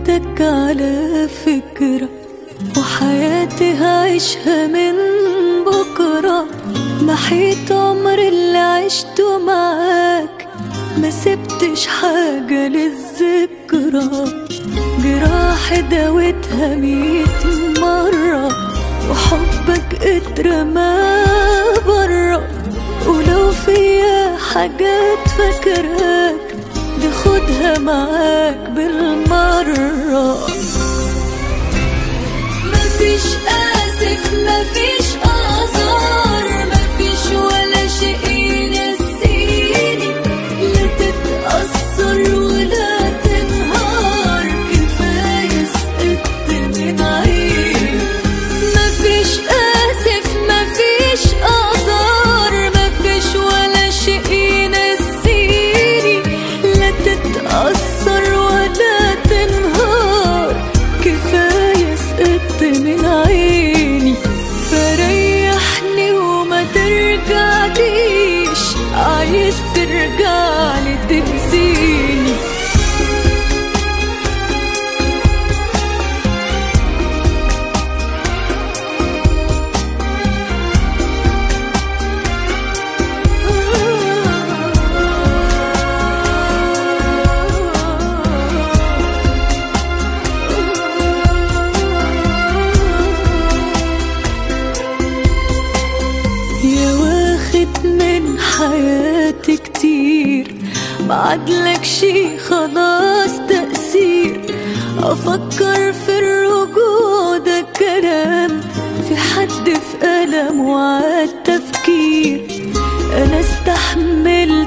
نسيتك على فكرة وحياتي هعيشها من بكرة محيط عمر اللي عشته معاك ما سبتش حاجة للذكرى جراح داوتها ميت مرة وحبك اترمى برا ولو فيا حاجات فاكراك دي خدها معاك بالمرة مفيش آسف مفيش آثار مفيش ولا شيء ينسيني لا تتأثر ولا تنهار كفاية سقطت من عيني مفيش آسف مفيش آثار مفيش ولا شيء ينسيني لا تتأثر ولا تنهار كفاية سقطت من عيني فريحني وما ترجعليش عايز ترجعلي تأذيني يا واخد من حياتي كتير بعدلك شي خلاص تأثير أفكر في الرجوع ده كلام في حد في ألم وعالتفكير أنا استحمل